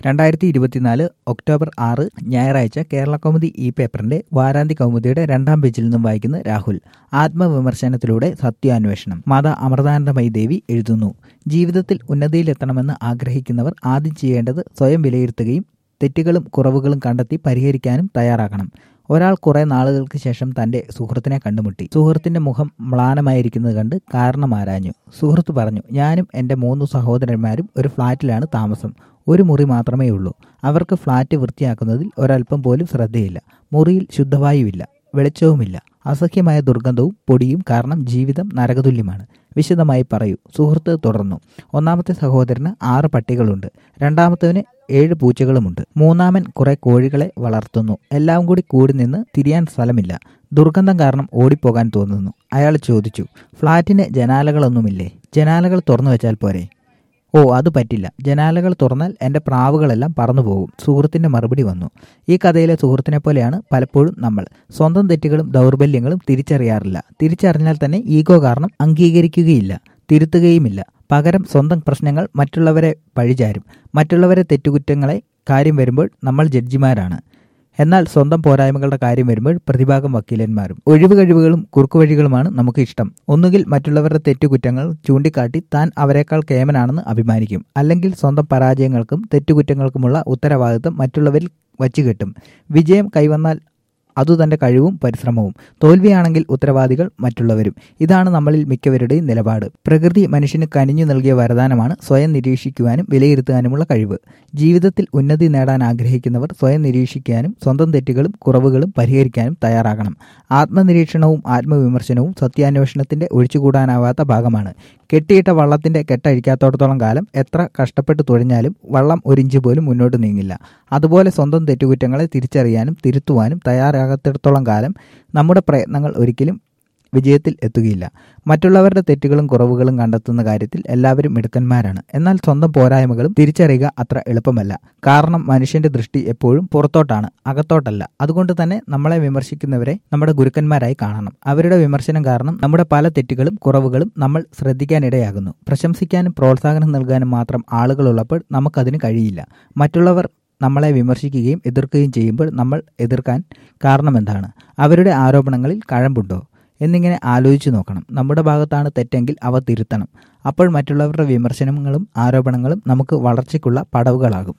രണ്ടായിരത്തി ഇരുപത്തിനാല് ഒക്ടോബർ ആറ് ഞായറാഴ്ച കേരള കൗമുദി ഈ പേപ്പറിന്റെ വാരാന്തി കൗമുദിയുടെ രണ്ടാം പേജിൽ നിന്നും വായിക്കുന്ന രാഹുൽ ആത്മവിമർശനത്തിലൂടെ സത്യാന്വേഷണം മാതാ അമൃതാനന്ദമയി ദേവി എഴുതുന്നു ജീവിതത്തിൽ ഉന്നതിയിലെത്തണമെന്ന് ആഗ്രഹിക്കുന്നവർ ആദ്യം ചെയ്യേണ്ടത് സ്വയം വിലയിരുത്തുകയും തെറ്റുകളും കുറവുകളും കണ്ടെത്തി പരിഹരിക്കാനും തയ്യാറാകണം ഒരാൾ കുറെ നാളുകൾക്ക് ശേഷം തന്റെ സുഹൃത്തിനെ കണ്ടുമുട്ടി സുഹൃത്തിന്റെ മുഖം മ്ലാനമായിരിക്കുന്നത് കണ്ട് കാരണം ആരാഞ്ഞു സുഹൃത്ത് പറഞ്ഞു ഞാനും എൻ്റെ മൂന്ന് സഹോദരന്മാരും ഒരു ഫ്ളാറ്റിലാണ് താമസം ഒരു മുറി മാത്രമേ ഉള്ളൂ അവർക്ക് ഫ്ളാറ്റ് വൃത്തിയാക്കുന്നതിൽ ഒരല്പം പോലും ശ്രദ്ധയില്ല മുറിയിൽ ശുദ്ധവായുവില്ല വെളിച്ചവുമില്ല അസഹ്യമായ ദുർഗന്ധവും പൊടിയും കാരണം ജീവിതം നരകതുല്യമാണ് വിശദമായി പറയൂ സുഹൃത്ത് തുടർന്നു ഒന്നാമത്തെ സഹോദരന് ആറ് പട്ടികളുണ്ട് രണ്ടാമത്തവന് ഏഴ് പൂച്ചകളുമുണ്ട് മൂന്നാമൻ കുറെ കോഴികളെ വളർത്തുന്നു എല്ലാം കൂടി കൂടി നിന്ന് തിരിയാൻ സ്ഥലമില്ല ദുർഗന്ധം കാരണം ഓടിപ്പോകാൻ തോന്നുന്നു അയാൾ ചോദിച്ചു ഫ്ളാറ്റിന് ജനാലകളൊന്നുമില്ലേ ജനാലകൾ തുറന്നു വെച്ചാൽ പോരെ ഓ അത് പറ്റില്ല ജനാലകൾ തുറന്നാൽ എൻ്റെ പ്രാവുകളെല്ലാം പറന്നു പോകും സുഹൃത്തിൻ്റെ മറുപടി വന്നു ഈ കഥയിലെ സുഹൃത്തിനെ പോലെയാണ് പലപ്പോഴും നമ്മൾ സ്വന്തം തെറ്റുകളും ദൗർബല്യങ്ങളും തിരിച്ചറിയാറില്ല തിരിച്ചറിഞ്ഞാൽ തന്നെ ഈഗോ കാരണം അംഗീകരിക്കുകയില്ല തിരുത്തുകയുമില്ല പകരം സ്വന്തം പ്രശ്നങ്ങൾ മറ്റുള്ളവരെ പഴിചാരും മറ്റുള്ളവരെ തെറ്റുകുറ്റങ്ങളെ കാര്യം വരുമ്പോൾ നമ്മൾ ജഡ്ജിമാരാണ് എന്നാൽ സ്വന്തം പോരായ്മകളുടെ കാര്യം വരുമ്പോൾ പ്രതിഭാഗം വക്കീലന്മാരും ഒഴിവ് കഴിവുകളും കുറുക്കുവഴികളുമാണ് നമുക്ക് ഇഷ്ടം ഒന്നുകിൽ മറ്റുള്ളവരുടെ തെറ്റുകുറ്റങ്ങൾ ചൂണ്ടിക്കാട്ടി താൻ അവരെക്കാൾ കേമനാണെന്ന് അഭിമാനിക്കും അല്ലെങ്കിൽ സ്വന്തം പരാജയങ്ങൾക്കും തെറ്റുകുറ്റങ്ങൾക്കുമുള്ള ഉത്തരവാദിത്വം മറ്റുള്ളവരിൽ വച്ചുകെട്ടും വിജയം കൈവന്നാൽ അതു തന്റെ കഴിവും പരിശ്രമവും തോൽവിയാണെങ്കിൽ ഉത്തരവാദികൾ മറ്റുള്ളവരും ഇതാണ് നമ്മളിൽ മിക്കവരുടെയും നിലപാട് പ്രകൃതി മനുഷ്യന് കനിഞ്ഞു നൽകിയ വരദാനമാണ് സ്വയം നിരീക്ഷിക്കുവാനും വിലയിരുത്താനുമുള്ള കഴിവ് ജീവിതത്തിൽ ഉന്നതി നേടാൻ ആഗ്രഹിക്കുന്നവർ സ്വയം നിരീക്ഷിക്കാനും സ്വന്തം തെറ്റുകളും കുറവുകളും പരിഹരിക്കാനും തയ്യാറാകണം ആത്മനിരീക്ഷണവും ആത്മവിമർശനവും സത്യാന്വേഷണത്തിന്റെ ഒഴിച്ചുകൂടാനാവാത്ത ഭാഗമാണ് കെട്ടിയിട്ട വള്ളത്തിന്റെ കെട്ടഴിക്കാത്തോടത്തോളം കാലം എത്ര കഷ്ടപ്പെട്ട് തുഴഞ്ഞാലും വള്ളം ഒരിഞ്ച് പോലും മുന്നോട്ട് നീങ്ങില്ല അതുപോലെ സ്വന്തം തെറ്റുകുറ്റങ്ങളെ തിരിച്ചറിയാനും തിരുത്തുവാനും തയ്യാറാകത്തിടത്തോളം കാലം നമ്മുടെ പ്രയത്നങ്ങൾ ഒരിക്കലും വിജയത്തിൽ എത്തുകയില്ല മറ്റുള്ളവരുടെ തെറ്റുകളും കുറവുകളും കണ്ടെത്തുന്ന കാര്യത്തിൽ എല്ലാവരും മിടുക്കന്മാരാണ് എന്നാൽ സ്വന്തം പോരായ്മകളും തിരിച്ചറിയുക അത്ര എളുപ്പമല്ല കാരണം മനുഷ്യന്റെ ദൃഷ്ടി എപ്പോഴും പുറത്തോട്ടാണ് അകത്തോട്ടല്ല അതുകൊണ്ട് തന്നെ നമ്മളെ വിമർശിക്കുന്നവരെ നമ്മുടെ ഗുരുക്കന്മാരായി കാണണം അവരുടെ വിമർശനം കാരണം നമ്മുടെ പല തെറ്റുകളും കുറവുകളും നമ്മൾ ശ്രദ്ധിക്കാനിടയാകുന്നു പ്രശംസിക്കാനും പ്രോത്സാഹനം നൽകാനും മാത്രം ആളുകളുള്ളപ്പോൾ നമുക്കതിന് കഴിയില്ല മറ്റുള്ളവർ നമ്മളെ വിമർശിക്കുകയും എതിർക്കുകയും ചെയ്യുമ്പോൾ നമ്മൾ എതിർക്കാൻ കാരണമെന്താണ് അവരുടെ ആരോപണങ്ങളിൽ കഴമ്പുണ്ടോ എന്നിങ്ങനെ ആലോചിച്ചു നോക്കണം നമ്മുടെ ഭാഗത്താണ് തെറ്റെങ്കിൽ അവ തിരുത്തണം അപ്പോൾ മറ്റുള്ളവരുടെ വിമർശനങ്ങളും ആരോപണങ്ങളും നമുക്ക് വളർച്ചയ്ക്കുള്ള പടവുകളാകും